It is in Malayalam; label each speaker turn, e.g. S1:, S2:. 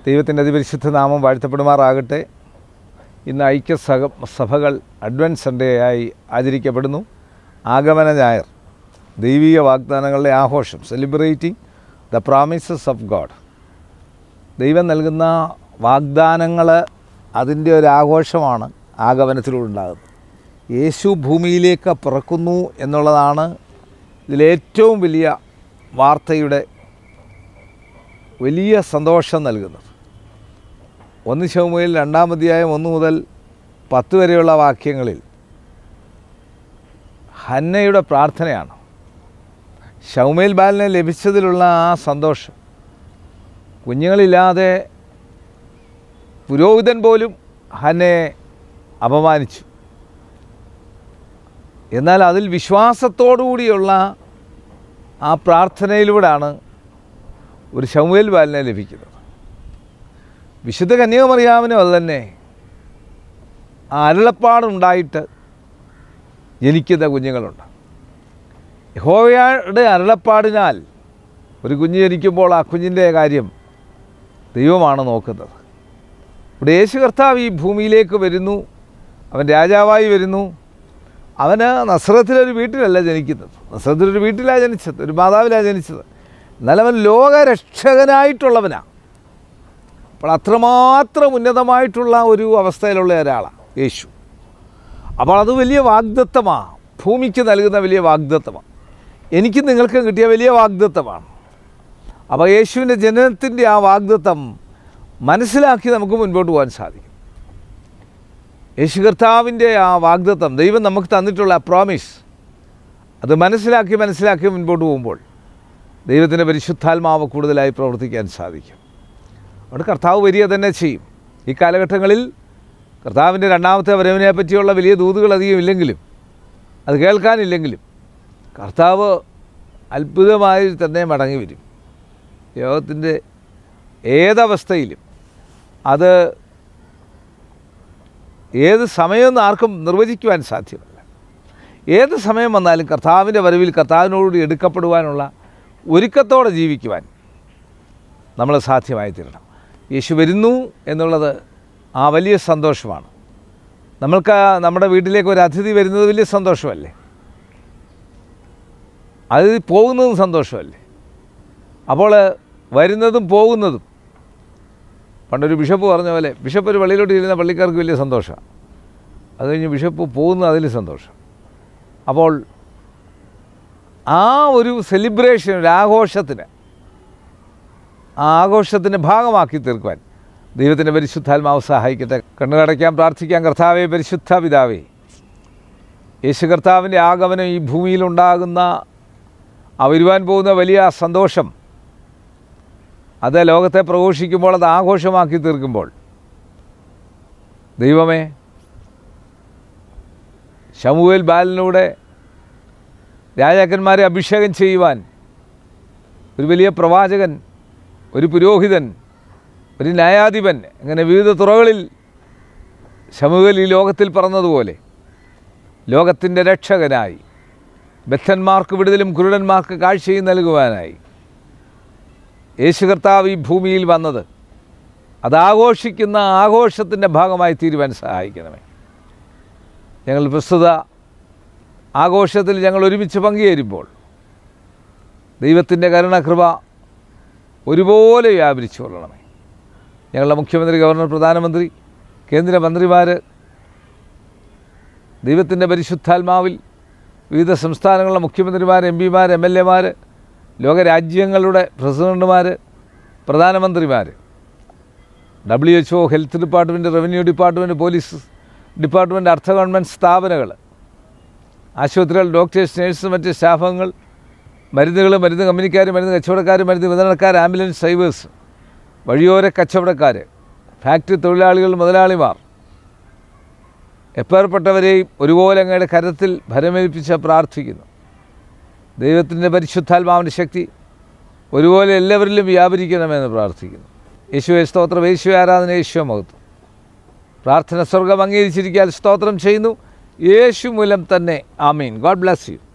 S1: ദൈവത്തിൻ്റെ അതിപരിശുദ്ധ നാമം വാഴ്ത്തപ്പെടുമാറാകട്ടെ ഇന്ന് ഐക്യ സഹ സഭകൾ അഡ്വൻസ് സൺഡേ ആയി ആചരിക്കപ്പെടുന്നു ആഗമന ഞായർ ദൈവിക വാഗ്ദാനങ്ങളുടെ ആഘോഷം celebrating the promises of God ദൈവം നൽകുന്ന വാഗ്ദാനങ്ങൾ അതിൻ്റെ ഒരു ആഘോഷമാണ് ആഗമനത്തിലൂടെ ഉണ്ടാകുന്നത് യേശു ഭൂമിയിലേക്ക് പിറക്കുന്നു എന്നുള്ളതാണ് ഇതിലേറ്റവും വലിയ വാർത്തയുടെ വലിയ സന്തോഷം നൽകുന്നത് ഒന്ന് ശവമയിൽ രണ്ടാം അധ്യായം ഒന്ന് മുതൽ പത്ത് വരെയുള്ള വാക്യങ്ങളിൽ ഹന്നയുടെ പ്രാർത്ഥനയാണ് ഷൗമേൽ ബാലിനെ ലഭിച്ചതിലുള്ള ആ സന്തോഷം കുഞ്ഞുങ്ങളില്ലാതെ പുരോഹിതൻ പോലും ഹന്നയെ അപമാനിച്ചു എന്നാൽ അതിൽ വിശ്വാസത്തോടുകൂടിയുള്ള ആ പ്രാർത്ഥനയിലൂടെയാണ് ഒരു ശമുവേൽ ബാലിനെ ലഭിക്കുന്നത് വിശുദ്ധ കന്യാകുമറിയാവിനും അത് തന്നെ ആ അരുളപ്പാടുണ്ടായിട്ട് ജനിക്കുന്ന കുഞ്ഞുങ്ങളുണ്ട് യഹോവയുടെ അരുളപ്പാടിനാൽ ഒരു കുഞ്ഞ് ജനിക്കുമ്പോൾ ആ കുഞ്ഞിൻ്റെ കാര്യം ദൈവമാണ് നോക്കുന്നത് ഇവിടെ യേശു കർത്താവ് ഈ ഭൂമിയിലേക്ക് വരുന്നു അവൻ രാജാവായി വരുന്നു അവന് നസ്രത്തിലൊരു വീട്ടിലല്ല ജനിക്കുന്നത് നസ്രത്തിലൊരു വീട്ടിലാണ് ജനിച്ചത് ഒരു മാതാവിലാണ് ജനിച്ചത് എന്നാൽ അവൻ ലോകരക്ഷകനായിട്ടുള്ളവനാണ് അപ്പോൾ അത്രമാത്രം ഉന്നതമായിട്ടുള്ള ഒരു അവസ്ഥയിലുള്ള ഒരാളാണ് യേശു അപ്പോൾ അത് വലിയ വാഗ്ദത്തമാണ് ഭൂമിക്ക് നൽകുന്ന വലിയ വാഗ്ദത്തമാണ് എനിക്ക് നിങ്ങൾക്ക് കിട്ടിയ വലിയ വാഗ്ദത്തമാണ് അപ്പോൾ യേശുവിൻ്റെ ജനനത്തിൻ്റെ ആ വാഗ്ദത്തം മനസ്സിലാക്കി നമുക്ക് മുൻപോട്ട് പോകാൻ സാധിക്കും യേശു കർത്താവിൻ്റെ ആ വാഗ്ദത്തം ദൈവം നമുക്ക് തന്നിട്ടുള്ള ആ പ്രോമിസ് അത് മനസ്സിലാക്കി മനസ്സിലാക്കി മുൻപോട്ട് പോകുമ്പോൾ ദൈവത്തിൻ്റെ പരിശുദ്ധാത്മാവ് കൂടുതലായി പ്രവർത്തിക്കാൻ സാധിക്കും അതുകൊണ്ട് കർത്താവ് വരിക തന്നെ ചെയ്യും ഈ കാലഘട്ടങ്ങളിൽ കർത്താവിൻ്റെ രണ്ടാമത്തെ വരവിനെ പറ്റിയുള്ള വലിയ ദൂതുകൾ അധികം ഇല്ലെങ്കിലും അത് കേൾക്കാനില്ലെങ്കിലും കർത്താവ് അത്ഭുതമായി തന്നെ മടങ്ങി വരും ലോകത്തിൻ്റെ ഏതവസ്ഥയിലും അത് ഏത് സമയമെന്ന് ആർക്കും നിർവചിക്കുവാൻ സാധ്യമല്ല ഏത് സമയം വന്നാലും കർത്താവിൻ്റെ വരവിൽ കർത്താവിനോടുകൂടി എടുക്കപ്പെടുവാനുള്ള ഒരുക്കത്തോടെ ജീവിക്കുവാൻ നമ്മൾ സാധ്യമായി തീരണം യേശു വരുന്നു എന്നുള്ളത് ആ വലിയ സന്തോഷമാണ് നമ്മൾക്ക് നമ്മുടെ വീട്ടിലേക്ക് ഒരു അതിഥി വരുന്നത് വലിയ സന്തോഷമല്ലേ അത് പോകുന്നതും സന്തോഷമല്ലേ അപ്പോൾ വരുന്നതും പോകുന്നതും പണ്ടൊരു ബിഷപ്പ് പറഞ്ഞ പോലെ ബിഷപ്പ് ഒരു പള്ളിയിലോട്ട് ഇരുന്ന പള്ളിക്കാർക്ക് വലിയ സന്തോഷമാണ് അത് കഴിഞ്ഞ് ബിഷപ്പ് പോകുന്നത് അതിൽ സന്തോഷം അപ്പോൾ ആ ഒരു സെലിബ്രേഷൻ ഒരു ആഘോഷത്തിന് ആ ആഘോഷത്തിൻ്റെ ഭാഗമാക്കി തീർക്കുവാൻ ദൈവത്തിൻ്റെ പരിശുദ്ധാത്മാവ് സഹായിക്കട്ടെ കണ്ണുകടയ്ക്കാൻ പ്രാർത്ഥിക്കാൻ കർത്താവെ പരിശുദ്ധ പിതാവേ യേശു കർത്താവിൻ്റെ ആഗമനം ഈ ഭൂമിയിലുണ്ടാകുന്ന ആ വരുവാൻ പോകുന്ന വലിയ സന്തോഷം അത് ലോകത്തെ പ്രഘോഷിക്കുമ്പോൾ അത് ആഘോഷമാക്കി തീർക്കുമ്പോൾ ദൈവമേ ശമുവേൽ ബാലിലൂടെ രാജാക്കന്മാരെ അഭിഷേകം ചെയ്യുവാൻ ഒരു വലിയ പ്രവാചകൻ ഒരു പുരോഹിതൻ ഒരു ന്യായാധിപൻ അങ്ങനെ വിവിധ തുറകളിൽ ശമുവേൽ ഈ ലോകത്തിൽ പറഞ്ഞതുപോലെ ലോകത്തിൻ്റെ രക്ഷകനായി ബദ്ധന്മാർക്ക് വിടുതലും കുരുടന്മാർക്ക് കാഴ്ചയും നൽകുവാനായി യേശു കർത്താവ് ഈ ഭൂമിയിൽ വന്നത് അത് ആഘോഷിക്കുന്ന ആഘോഷത്തിൻ്റെ ഭാഗമായി തീരുവാൻ സഹായിക്കണമേ ഞങ്ങൾ പ്രസ്തുത ആഘോഷത്തിൽ ഞങ്ങൾ ഒരുമിച്ച് പങ്കുചേരുമ്പോൾ ദൈവത്തിൻ്റെ കരുണകൃപ ഒരുപോലെ വ്യാപരിച്ചു കൊള്ളണമേ ഞങ്ങളുടെ മുഖ്യമന്ത്രി ഗവർണർ പ്രധാനമന്ത്രി കേന്ദ്രമന്ത്രിമാർ ദൈവത്തിൻ്റെ പരിശുദ്ധാത്മാവിൽ വിവിധ സംസ്ഥാനങ്ങളിലെ മുഖ്യമന്ത്രിമാർ എം പിമാർ എം എൽ എമാർ ലോകരാജ്യങ്ങളുടെ പ്രസിഡന്റുമാർ പ്രധാനമന്ത്രിമാർ W H O health department revenue department police department അർത്ഥ ഗവൺമെൻറ് സ്ഥാപനങ്ങൾ ആശുപത്രികൾ ഡോക്ടേഴ്സ് നേഴ്സ് മറ്റ് സ്റ്റാഫുകൾ മരുന്നുകൾ മരുന്ന് കമ്പനിക്കാർ മരുന്ന് കച്ചവടക്കാർ മരുന്ന് വിതരണക്കാർ ആംബുലൻസ് ഡ്രൈവേഴ്സ് വഴിയോര കച്ചവടക്കാർ ഫാക്ടറി തൊഴിലാളികൾ മുതലാളിമാർ എപ്പേർപ്പെട്ടവരെയും ഒരുപോലെ അങ്ങയുടെ കരത്തിൽ ഭരമേൽപ്പിച്ച് പ്രാർത്ഥിക്കുന്നു ദൈവത്തിൻ്റെ പരിശുദ്ധാത്മാവിൻ്റെ ശക്തി ഒരുപോലെ എല്ലാവരിലും വ്യാപരിക്കണമെന്ന് പ്രാർത്ഥിക്കുന്നു യേശുവെ സ്തോത്രം യേശു ആരാധന യേശു മഹത്വം പ്രാർത്ഥന സ്വർഗം അംഗീകരിച്ചിരിക്കാൻ സ്തോത്രം ചെയ്യുന്നു യേശു മൂലം തന്നെ ആമീൻ ഗോഡ് ബ്ലസ് യു